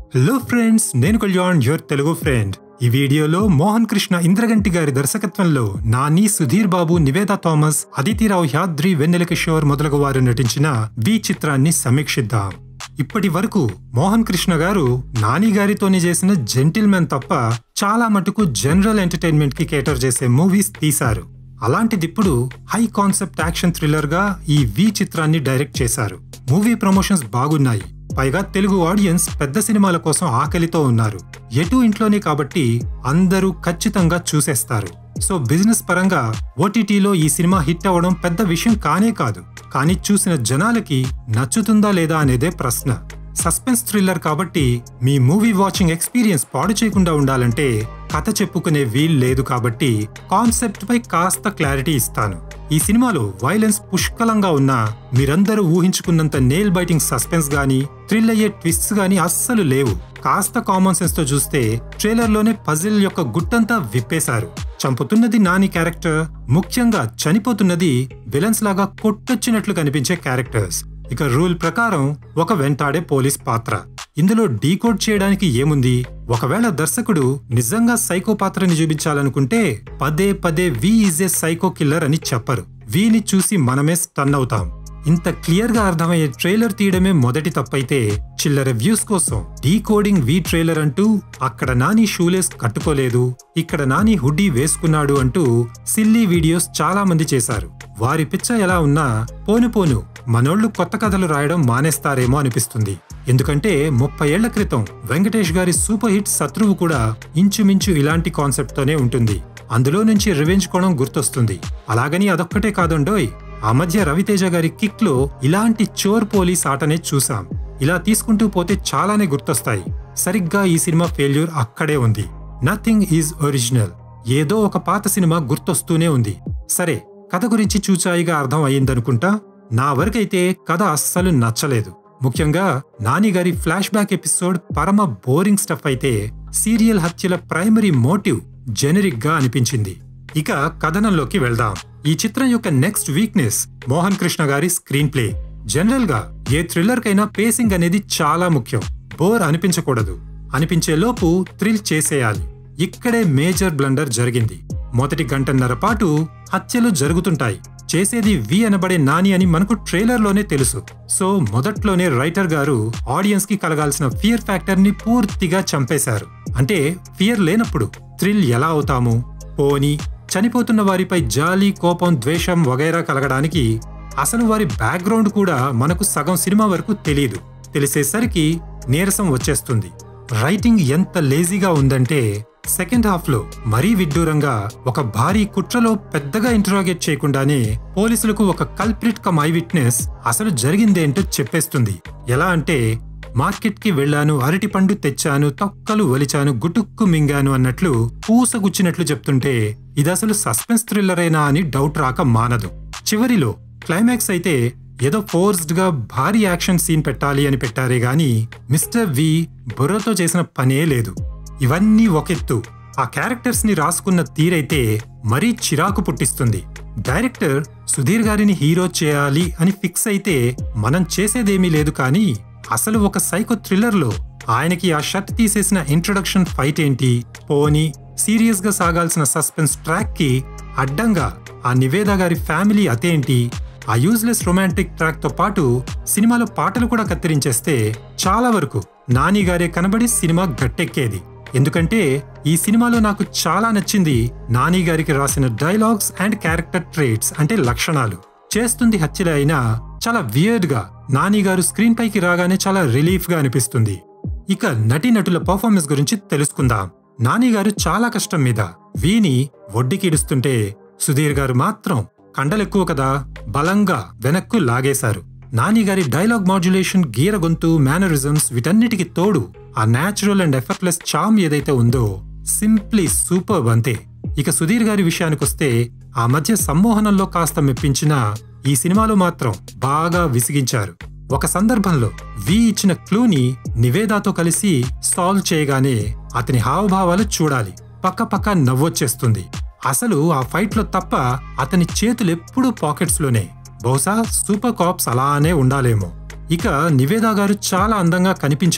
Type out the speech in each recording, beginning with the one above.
hello friends నేను Kalyan your Telugu friend ఈ వీడియోలో మోహన్ కృష్ణ ఇంద్రగంటి గారి దర్శకత్వంలో నాని సుధీర్ బాబు నివేదా థామస్ అదితిరావు హ్యాద్రి వెన్నెల కిషోర్ మొదలగు వారు నటించిన వి చిత్రాన్ని సమీక్షిద్దాం ఇప్పటి వరకు మోహన్ కృష్ణ గారు నాని గారితోనే చేసిన జెంటిల్మెన్ తప్ప చాలా మటుకు జనరల్ ఎంటర్టైన్మెంట్ కి కేటర్ చేసే మూవీస్ తీశారు అలాంటిదిప్పుడు హై కాన్సెప్ట్ యాక్షన్ థ్రిల్లర్ గా ఈ వి చిత్రాన్ని డైరెక్ట్ చేశారు మూవీ ప్రమోషన్స్ బాగున్నాయి పైగా తెలుగు ఆడియన్స్ పెద్ద సినిమాల కోసం ఆకలితో ఉన్నారు ఎటు ఇంట్లోనే కాబట్టి అందరూ ఖచ్చితంగా చూసేస్తారు సో బిజినెస్ పరంగా ఓటీటీలో ఈ సినిమా హిట్ అవ్వడం పెద్ద విషయం కానే కాదు కానీ చూసిన జనాలకి నచ్చుతుందా లేదా అనేదే ప్రశ్న సస్పెన్స్ థ్రిల్లర్ కాబట్టి మీ మూవీ వాచింగ్ ఎక్స్పీరియన్స్ పాడు చేయకుండా ఉండాలంటే కథ చెప్పుకునే వీల్ లేదు కాబట్టి కాన్సెప్ట్ పై కాస్త క్లారిటీ ఇస్తాను ఈ సినిమాలో వైలెన్స్ పుష్కలంగా ఉన్నా మీరందరూ ఊహించుకున్నంత నేల్ బైటింగ్ సస్పెన్స్ గానీ థ్రిల్ అయ్యే ట్విస్ట్స్ గానీ అస్సలు లేవు కాస్త కామన్ సెన్స్ తో చూస్తే ట్రైలర్ లోనే పజిల్ యొక్క గుట్టంతా విప్పేశారు చంపుతున్నది నాని క్యారెక్టర్ ముఖ్యంగా చనిపోతున్నది విలన్స్ లాగా కొట్టొచ్చినట్లు కనిపించే క్యారెక్టర్స్ ఇక రూల్ ప్రకారం ఒక వెంటాడే పోలీస్ పాత్ర ఇందులో డీకోడ్ చేయడానికి ఏముంది ఒకవేళ దర్శకుడు నిజంగా సైకో పాత్రని చూపించాలనుకుంటే పదే పదే V is a psycho killer అని చెప్పరు వీని చూసి మనమే స్టన్ అవుతాం ఇంత క్లియర్ గా అర్థమయ్యే ట్రైలర్ తీయడమే మొదటి తప్పైతే చిల్లర వ్యూస్ కోసం డీకోడింగ్ వి ట్రైలర్ అంటూ అక్కడ నాని షూలేస్ కట్టుకోలేదు ఇక్కడ నాని హుడ్డీ వేసుకున్నాడు అంటూ సిల్లీ వీడియోస్ చాలా మంది చేశారు వారి పిచ్చ ఎలా ఉన్నా పోను పోను మనోళ్లు కొత్త కథలు రాయడం మానేస్తారేమో అనిపిస్తుంది ఎందుకంటే ముప్పై ఏళ్ల క్రితం వెంకటేష్ గారి సూపర్ హిట్ శత్రువు కూడా ఇంచుమించు ఇలాంటి కాన్సెప్ట్ తోనే ఉంటుంది అందులో నుంచి రివెంజ్ కోణం గుర్తొస్తుంది అలాగని అదొక్కటే కాదండోయ్ ఆ మధ్య రవితేజ గారి కిక్ లో ఇలాంటి చోర్ పోలీస్ ఆటనే చూసాం ఇలా తీసుకుంటూ పోతే చాలానే గుర్తొస్తాయి సరిగ్గా ఈ సినిమా ఫెయిల్యూర్ అక్కడే ఉంది నథింగ్ ఈజ్ ఒరిజినల్ ఏదో ఒక పాత సినిమా గుర్తొస్తూనే ఉంది సరే కథ గురించి చూచాయిగా అర్థం అయ్యిందనుకుంటా నా వరకైతే కథ అస్సలు నచ్చలేదు ముఖ్యంగా నాని గారి ఫ్లాష్ బ్యాక్ ఎపిసోడ్ పరమ బోరింగ్ స్టఫ్ అయితే సీరియల్ హత్యల ప్రైమరీ మోటివ్ జెనరిక్ గా అనిపించింది ఇక కథనంలోకి వెళ్దాం ఈ చిత్రం యొక్క నెక్స్ట్ వీక్నెస్ మోహన్ కృష్ణ గారి స్క్రీన్ ప్లే జనరల్ గా ఏ థ్రిల్లర్ కైనా పేసింగ్ అనేది చాలా ముఖ్యం బోర్ అనిపించకూడదు అనిపించే లోపు థ్రిల్ చేసేయాలి ఇక్కడే మేజర్ బ్లండర్ జరిగింది మొదటి గంటన్నర పాటు హత్యలు జరుగుతుంటాయి చేసేది వి అనబడే నాని అని మనకు ట్రైలర్ లోనే తెలుసు సో మొదట్లోనే రైటర్ గారు ఆడియన్స్ కి కలగాల్సిన ఫియర్ ఫ్యాక్టర్ ని పూర్తిగా చంపేశారు అంటే ఫియర్ లేనప్పుడు థ్రిల్ ఎలా అవుతాము పోని చనిపోతున్న వారిపై జాలి కోపం ద్వేషం వగైరా కలగడానికి అసలు వారి బ్యాక్గ్రౌండ్ కూడా మనకు సగం సినిమా వరకు తెలియదు తెలిసేసరికి నీరసం వచ్చేస్తుంది రైటింగ్ ఎంత లేజీగా ఉందంటే సెకండ్ హాఫ్ లో మరీ విడ్డూరంగా ఒక భారీ కుట్రలో పెద్దగా ఇంటరాగేట్ చేయకుండానే పోలీసులకు ఒక కల్ప్రిట్ కమ్ ఐ విట్నెస్ అసలు జరిగిందేంటో చెప్పేస్తుంది ఎలా అంటే మార్కెట్ కి వెళ్లాను అరటిపండు తెచ్చాను తొక్కలు ఒలిచాను గుటుక్కు మింగాను అన్నట్లు పూసగుచ్చినట్లు చెప్తుంటే ఇది అసలు సస్పెన్స్ థ్రిల్లరేనా అని డౌట్ రాక మానదు చివరిలో క్లైమాక్స్ అయితే ఏదో ఫోర్స్డ్ గా భారీ యాక్షన్ సీన్ పెట్టాలి అని పెట్టారే గాని మిస్టర్ వి బుర్రతో చేసిన పనే లేదు ఇవన్నీ ఒకెత్తు ఆ క్యారెక్టర్స్ ని రాసుకున్న తీరైతే మరీ చిరాకు పుట్టిస్తుంది డైరెక్టర్ సుధీర్ గారిని హీరో చేయాలి అని ఫిక్స్ అయితే మనం చేసేదేమీ లేదు కానీ అసలు ఒక సైకో థ్రిల్లర్ లో ఆయనకి ఆ షర్ట్ తీసేసిన ఇంట్రొడక్షన్ ఫైట్ ఏంటి పోని సీరియస్ గా సాగాల్సిన సస్పెన్స్ ట్రాక్ కి అడ్డంగా ఆ నివేద గారి ఫ్యామిలీ అతేంటి ఆ యూజ్లెస్ రొమాంటిక్ ట్రాక్ తో పాటు సినిమాలో పాటలు కూడా కత్తిరించేస్తే చాలా వరకు నాని గారే కనబడి సినిమా గట్టెక్కేది ఎందుకంటే ఈ సినిమాలో నాకు చాలా నచ్చింది నాని గారికి రాసిన డైలాగ్స్ అండ్ క్యారెక్టర్ ట్రేట్స్ అంటే లక్షణాలు చేస్తుంది హత్యలే అయినా చాలా వియర్డ్ గా నాని గారు స్క్రీన్ పైకి రాగానే చాలా రిలీఫ్ గా అనిపిస్తుంది ఇక నటీనటుల పర్ఫార్మెన్స్ గురించి తెలుసుకుందాం నాని గారు చాలా కష్టం మీద వీని ఒడ్డికిడుస్తుంటే సుధీర్ గారు మాత్రం కండలెక్కువ కదా బలంగా వెనక్కు లాగేశారు నాని గారి డైలాగ్ మాడ్యులేషన్ గీర గొంతు మేనరిజమ్స్ వీటన్నిటికి తోడు ఆ న్యాచురల్ అండ్ ఎఫర్ట్లెస్ చామ్ ఏదైతే ఉందో సింప్లీ సూపర్ అంతే ఇక సుధీర్ గారి విషయానికొస్తే ఆ మధ్య సమ్మోహనంలో కాస్త మెప్పించినా ఈ సినిమాలో మాత్రం బాగా విసిగించారు ఒక సందర్భంలో వి ఇచ్చిన క్లూని నివేదాతో కలిసి సాల్వ్ చేయగానే అతని హావభావాలు చూడాలి పక్క పక్క నవ్వొచ్చేస్తుంది అసలు ఆ ఫైట్ లో తప్ప అతని చేతులు ఎప్పుడూ పాకెట్స్ లోనే బహుశా సూపర్ కాప్స్ అలానే ఉండాలేమో ఇక నివేదా గారు చాలా అందంగా కనిపించారు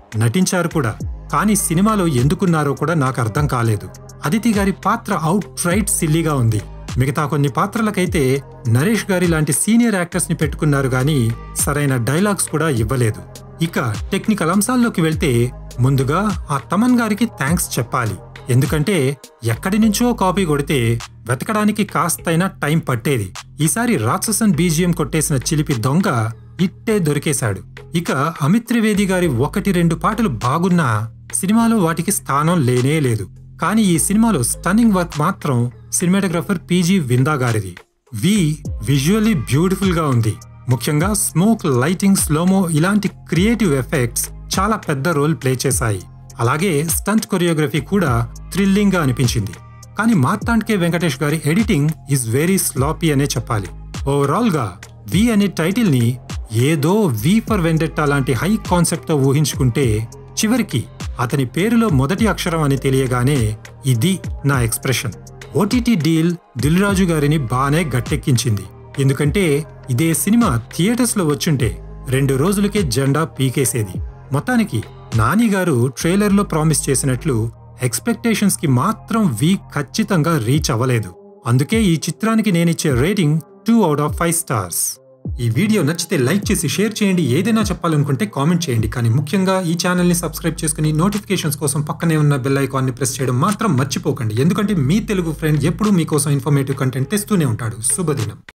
నటించారు కూడా కానీ సినిమాలో ఎందుకున్నారో కూడా నాకు అర్థం కాలేదు అదితి గారి పాత్ర అవుట్ రైట్ సిల్లీగా ఉంది మిగతా కొన్ని పాత్రలకైతే నరేష్ గారి లాంటి సీనియర్ యాక్టర్స్ ని పెట్టుకున్నారు గాని సరైన డైలాగ్స్ కూడా ఇవ్వలేదు ఇక టెక్నికల్ అంశాల్లోకి వెళ్తే ముందుగా ఆ తమన్ గారికి థ్యాంక్స్ చెప్పాలి ఎందుకంటే ఎక్కడి నుంచో కాపీ కొడితే వెతకడానికి కాస్తైనా టైం పట్టేది ఈసారి రాక్షసన్ బీజియం కొట్టేసిన చిలిపి దొంగ ఇట్టే దొరికేశాడు ఇక అమిత్ త్రివేది గారి ఒకటి రెండు పాటలు బాగున్నా సినిమాలో వాటికి స్థానం లేనే లేదు కానీ ఈ సినిమాలో స్టన్నింగ్ వర్క్ మాత్రం సినిమాటోగ్రఫర్ పీజీ విందా గారిది వి విజువల్లీ బ్యూటిఫుల్ గా ఉంది ముఖ్యంగా స్మోక్ లైటింగ్ స్లోమో ఇలాంటి క్రియేటివ్ ఎఫెక్ట్స్ చాలా పెద్ద రోల్ ప్లే చేశాయి అలాగే స్టంట్ కొరియోగ్రఫీ కూడా థ్రిల్లింగ్ గా అనిపించింది కానీ మార్తాండ్కే వెంకటేష్ గారి ఎడిటింగ్ ఈజ్ వెరీ స్లాపీ అనే చెప్పాలి ఓవరాల్ గా వి అనే టైటిల్ ని ఏదో వి ఫర్ వెండెట్టా లాంటి హై కాన్సెప్ట్ తో ఊహించుకుంటే చివరికి అతని పేరులో మొదటి అక్షరం అని తెలియగానే ఇది నా expression OTT deal Dil Raju గారిని బానే గట్టెక్కించింది ఎందుకంటే ఇదే సినిమా థియేటర్స్ లో వచ్చుంటే రెండు రోజులకే జెండా పీకేసేది మొత్తానికి నాని గారు ట్రైలర్లో ప్రామిస్ చేసినట్లు ఎక్స్పెక్టేషన్స్ కి మాత్రం వీ ఖచ్చితంగా రీచ్ అవ్వలేదు అందుకే ఈ చిత్రానికి నేనిచ్చే rating two out of five stars ఈ వీడియో నచ్చితే లైక్ చేసి షేర్ చేయండి ఏదైనా చెప్పాలనుకుంటే కామెంట్ చేయండి కానీ ముఖ్యంగా ఈ ఛానల్ని సబ్స్క్రైబ్ చేసుకుని నోటిఫికేషన్స్ కోసం పక్కనే ఉన్న బెల్ ఐకాన్ని ప్రెస్ చేయడం మాత్రం మర్చిపోకండి ఎందుకంటే మీ తెలుగు ఫ్రెండ్ ఎప్పుడూ మీకోసం ఇన్ఫర్మేటివ్ కంటెంట్ తెస్తూనే ఉంటాడు శుభదినం